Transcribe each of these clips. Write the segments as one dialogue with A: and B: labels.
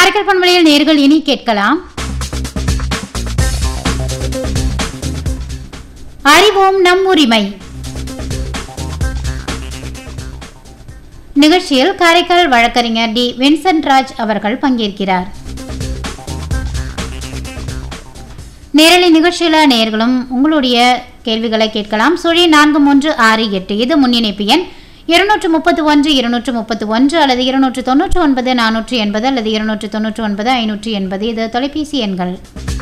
A: காரைக்கால் பண்பலையில் நேர்கள் இனி கேட்கலாம் அறிவோம் நம் உரிமை நிகழ்ச்சியில் காரைக்கால் வழக்கறிஞர் டி வின்சென்ட் ராஜ் அவர்கள் பங்கேற்கிறார் நேரலை நிகழ்ச்சியில் நேர்களும் உங்களுடைய கேள்விகளை கேட்கலாம் சுழி நான்கு மூன்று ஆறு எட்டு இது முன்னிணைப்பு எண் இருநூற்று முப்பத்து ஒன்று இருநூற்று முப்பத்து ஒன்று அல்லது இருநூற்று தொண்ணூற்று ஒன்பது நானூற்று எண்பது அல்லது இருநூற்று தொண்ணூற்று ஒன்பது ஐநூற்று எண்பது இது தொலைபேசி எண்கள்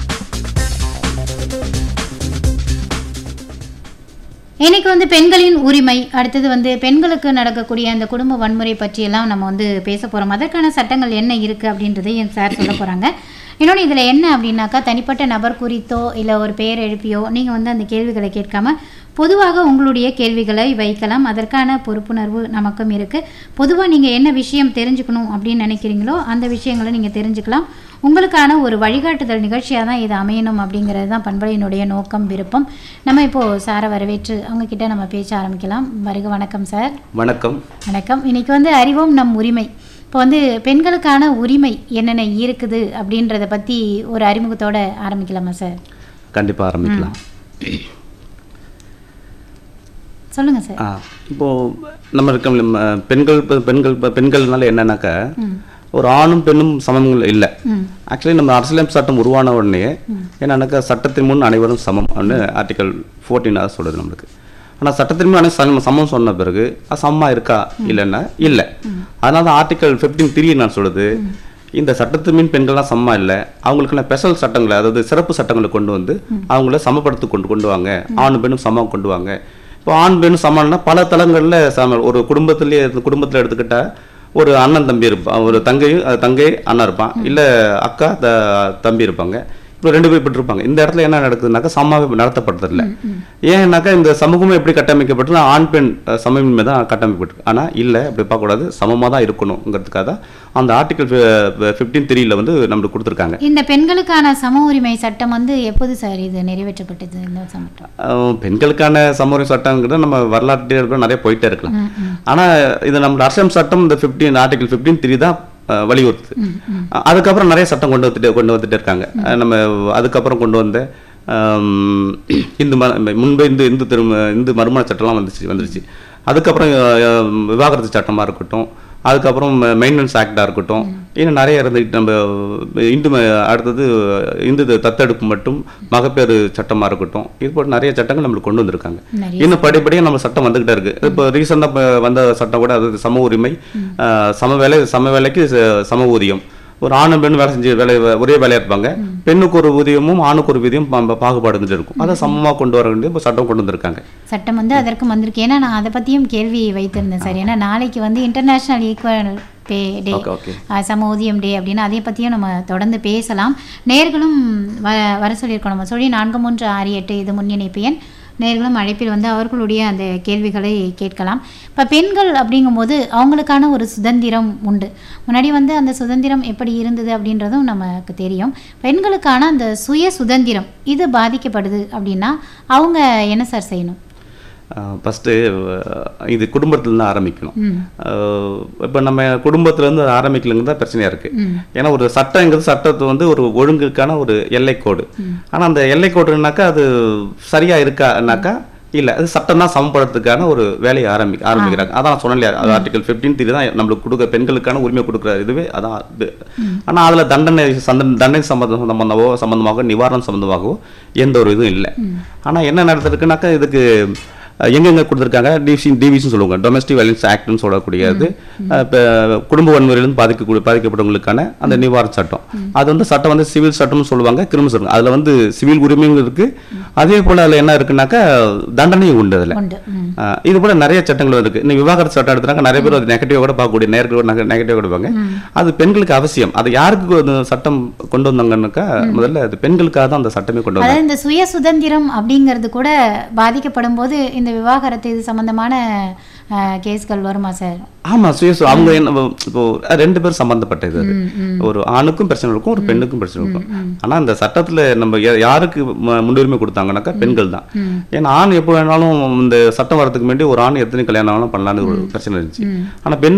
A: இன்னைக்கு வந்து பெண்களின் உரிமை அடுத்தது வந்து பெண்களுக்கு நடக்கக்கூடிய அந்த குடும்ப வன்முறை பற்றியெல்லாம் நம்ம வந்து பேச போகிறோம் அதற்கான சட்டங்கள் என்ன இருக்குது அப்படின்றதை என் சார் சொல்ல போகிறாங்க இன்னொன்று இதில் என்ன அப்படின்னாக்கா தனிப்பட்ட நபர் குறித்தோ இல்லை ஒரு பெயர் எழுப்பியோ நீங்கள் வந்து அந்த கேள்விகளை கேட்காம பொதுவாக உங்களுடைய கேள்விகளை வைக்கலாம் அதற்கான பொறுப்புணர்வு நமக்கும் இருக்குது பொதுவாக நீங்கள் என்ன விஷயம் தெரிஞ்சுக்கணும் அப்படின்னு நினைக்கிறீங்களோ அந்த விஷயங்களை நீங்கள் தெரிஞ்சுக்கலாம் உங்களுக்கான ஒரு வழிகாட்டுதல் நிகழ்ச்சியாக தான் இது அமையணும் அப்படிங்கிறது தான் பண்பலையினுடைய நோக்கம் விருப்பம் நம்ம இப்போது சாரை வரவேற்று அவங்க கிட்ட நம்ம பேச ஆரம்பிக்கலாம் வருக வணக்கம் சார்
B: வணக்கம்
A: வணக்கம் இன்னைக்கு வந்து அறிவோம் நம் உரிமை இப்போ வந்து பெண்களுக்கான உரிமை என்னென்ன இருக்குது அப்படின்றத பற்றி ஒரு அறிமுகத்தோட ஆரம்பிக்கலாமா சார்
B: கண்டிப்பாக ஆரம்பிக்கலாம்
A: சொல்லுங்கள் சார்
B: ஆ இப்போது நம்ம இருக்க நம்ம பெண்கள் இப்ப பெண்கள் இப்ப பெண்கள்னால என்னன்னாக்கா ஒரு ஆணும் பெண்ணும் சமங்கள் இல்லை
A: ம்
B: ஆக்சுவலி நம்ம அரசியலமைப்பு சட்டம் உருவான உடனே என்னன்னாக்கா சட்டத்தின் முன் அனைவரும் சமம் அப்படின்னு ஆர்டிகல் ஃபோர்டீன் அதை சொல்லுது நம்மளுக்கு ஆனால் சட்டத்தின் முன் அனைவரும் சமம் சமம் சொன்ன பிறகு அது சமமாக இருக்கா இல்லைன்னா இல்லை அதனால தான் ஆர்டிகல் ஃபிஃப்டீன் த்ரீ நான் சொல்லுது இந்த சட்டத்தின் மீன் பெண்கள்லாம் சமமா இல்லை அவங்களுக்குலாம் ஸ்பெஷல் சட்டங்களை அதாவது சிறப்பு சட்டங்களை கொண்டு வந்து அவங்கள சமப்படுத்தி கொண்டு கொண்டு வாங்க ஆணும் பெண்ணும் சமம் கொண்டு வாங்க இப்போ ஆண் பெண் சமம்னா பல தளங்களில் சம ஒரு குடும்பத்திலேயே குடும்பத்தில் எடுத்துக்கிட்டா ஒரு அண்ணன் தம்பி இருப்பான் ஒரு தங்கை அஹ் தங்கை அண்ணன் இருப்பான் இல்லை அக்கா த தம்பி இருப்பாங்க இப்போ ரெண்டு பேர் இப்படி இருப்பாங்க இந்த இடத்துல என்ன நடக்குதுனாக்கா சமமாக நடத்தப்படுறதில்ல ஏன்னாக்கா இந்த சமூகமே எப்படி கட்டமைக்கப்பட்டு ஆண் பெண் அஹ், சமமின்மை தான் கட்டமைக்கப்பட்டு ஆனால் இல்லை அப்படி பார்க்கக்கூடாது சமமாக தான் இருக்கணுங்கிறதுக்காக தான் அந்த ஆர்டிகல் ஃபிஃப்டீன் த்ரீல வந்து நம்மளுக்கு கொடுத்துருக்காங்க
A: இந்த பெண்களுக்கான சம உரிமை சட்டம் வந்து எப்போது சார் இது நிறைவேற்றப்பட்டது இந்த சட்டம்
B: அஹ், பெண்களுக்கான சமூக சட்டங்கிறது நம்ம வரலாற்று இருக்க நிறைய போயிட்டே இருக்கலாம்
A: ம், ம்.
B: ஆனா இது நம்ம அரசியல் சட்டம் இந்த ஃபிஃப்டீன் ஆர்டிகல் ஃபிஃப்டீன் த்ரீ தான் அஹ், வலியுறுத்துது அஹ், அதுக்கப்புறம் நிறைய சட்டம் கொண்டு வந்துட்டு கொண்டு வந்துட்டு இருக்காங்க அஹ், நம்ம அதுக்கப்புறம் கொண்டு வந்த ஆம், இந்து ம முன்பு இந்து இந்து திரும இந்து மறுமண சட்டம்லாம் வந்துச்சு வந்துருச்சு அதுக்கப்புறம் அஹ், அஹ், விவாகரத்து சட்டமாக இருக்கட்டும் அதுக்கப்புறம் மெயின்டெனன்ஸ் ஆக்டாக இருக்கட்டும் இன்னும் நிறைய இருந்துட்டு நம்ம இந்து ம- அடுத்தது இந்து தத்தெடுப்பு மட்டும் மகப்பேறு சட்டமாக இருக்கட்டும் இது போட்டு நிறைய சட்டங்கள் நம்மளுக்கு கொண்டு வந்திருக்காங்க
A: நிறைய
B: இன்னும் படிப்படியாக நம்ம சட்டம் வந்துகிட்டே இருக்கு இப்போ ரீசெண்டாக வந்த சட்டம் கூட அது சம உரிமை ஆஹ், சம வேலை சம வேலைக்கு ச- சம ஊதியம் ஒரு ஆணும் பெண் வேலை செஞ்சு வேலை ஒரே வேலையா இருப்பாங்க பெண்ணுக்கு ஒரு ஊதியமும் ஆணுக்கு ஒரு ஊதியம் பா- பாகுபாடு இருந்துட்டு இருக்கும் அதை சமமா கொண்டு வர வேண்டிய இப்போ சட்டம் கொண்டு வந்திருக்காங்க
A: சட்டம் வந்து அதற்கு வந்திருக்கு ஏன்னா நான் அதை பற்றியும் கேள்வி வைத்திருந்தேன் சார் ஏன்னா நாளைக்கு வந்து international equal pay day
B: okay okay
A: சம ஊதியம் டே அப்படின்னு அதை பற்றியும் நம்ம தொடர்ந்து பேசலாம் நேர்களும் வ வர சொல்லியிருக்கோம் நம்ம சொல்லி நான்கு மூன்று ஆறு எட்டு இது முன்னிணைப்பு எண் நேர்களும் அழைப்பில் வந்து அவர்களுடைய அந்த கேள்விகளை கேட்கலாம் இப்போ பெண்கள் அப்படிங்கும்போது அவங்களுக்கான ஒரு சுதந்திரம் உண்டு முன்னாடி வந்து அந்த சுதந்திரம் எப்படி இருந்தது அப்படின்றதும் நமக்கு தெரியும் பெண்களுக்கான அந்த சுய சுதந்திரம் இது பாதிக்கப்படுது அப்படின்னா அவங்க என்ன சார் செய்யணும்
B: ஃபஸ்ட்டு இது குடும்பத்துல தான் ஆரம்பிக்கணும்
A: ம்
B: இப்போ நம்ம குடும்பத்துலேருந்து ஆரம்பிக்கலங்கிறது தான் பிரச்சனையாக இருக்குது
A: ம்
B: ஏன்னா ஒரு சட்டங்கிறது சட்டத்தை வந்து ஒரு ஒழுங்குக்கான ஒரு எல்லைக்கோடு ஆனா அந்த எல்லைக்கோடுனாக்கா அது சரியா இருக்கானாக்கா இல்ல அது சட்டம் தான் சமப்படுறதுக்கான ஒரு வேலையை ஆரம்பி ஆரம்பிக்கிறாங்க அதான் நான் சொன்னேன் இல்லையா அது ஆர்டிகல் ஃபிஃப்டீன் த்ரீ தான் நம்மளுக்கு கொடுக்க பெண்களுக்கான உரிமை கொடுக்குற இதுவே அதான் இது ஆனா அதுல தண்டனை சந்த தண்டனை சம்பந்தம் சம்பந்தமாகவோ சம்பந்தமாக நிவாரணம் சம்பந்தமாகவோ எந்த ஒரு இதுவும் இல்லை ஆனா என்ன நடந்திருக்குனாக்கா இதுக்கு அஹ், எங்கெங்க கொடுத்துருக்காங்க டிவிசி டிவிசின்னு சொல்லுவாங்க டொமஸ்டிக் வயலன்ஸ் ஆக்ட்னு சொல்லக்கூடியது அஹ், இப்ப குடும்ப வன்முறையிலிருந்து பாதிக்கக்கூடிய பாதிக்கப்பட்டவங்களுக்கான அந்த நிவாரண சட்டம் அது வந்து சட்டம் வந்து சிவில் சட்டம்னு சொல்லுவாங்க கிரிமினல் சட்டம் அதுல வந்து சிவில் உரிமையும் இருக்கு அதே போல அதுல என்ன இருக்குனாக்கா தண்டனையும் உண்டு அதுல
A: உண்டு ம்
B: ஆஹ் இது போல நிறைய சட்டங்கள் இருக்கு இந்த விவாகரத்து சட்டம் எடுத்தாங்க நிறைய பேர் அது நெகட்டிவ் கூட பார்க்கக்கூடிய நேர்கள் நெகட்டிவ் கொடுப்பாங்க அது பெண்களுக்கு அவசியம் அது யாருக்கு அந்த சட்டம் கொண்டு வந்தாங்கன்னாக்கா முதல்ல அது பெண்களுக்காக தான் அந்த சட்டமே கொண்டு வந்தாங்க
A: அதாவது இந்த சுய சுதந்திரம் அப்படிங்கிறது கூட பாதிக்கப்படும் போது இந்த விவாகரத்து இது சம்பந்தமான அஹ், கேஸ்கள் வருமா சார்
B: ஆமா சுயசு அவங்க என்ன இப்போ ரெண்டு பேரும் சம்பந்தப்பட்டது அது
A: ம், ம்.
B: ஒரு ஆணுக்கும் பிரச்சனை இருக்கும் ஒரு பெண்ணுக்கும் பிரச்சனை இருக்கும் ஆனா இந்த சட்டத்துல நம்ம யா- யாருக்கு ம- முன்னுரிமை கொடுத்தாங்கன்னாக்கா பெண்கள் தான்
A: ம்.
B: ஏன்னா ஆண் எப்போ வேணாலும் இந்த சட்டம் வரதுக்கு முன்னாடி ஒரு ஆண் எத்தனை கல்யாணம் வேணாலும் பண்ணலாம்னு ஒரு பிரச்சனை இருந்துச்சு ஆனா பெண்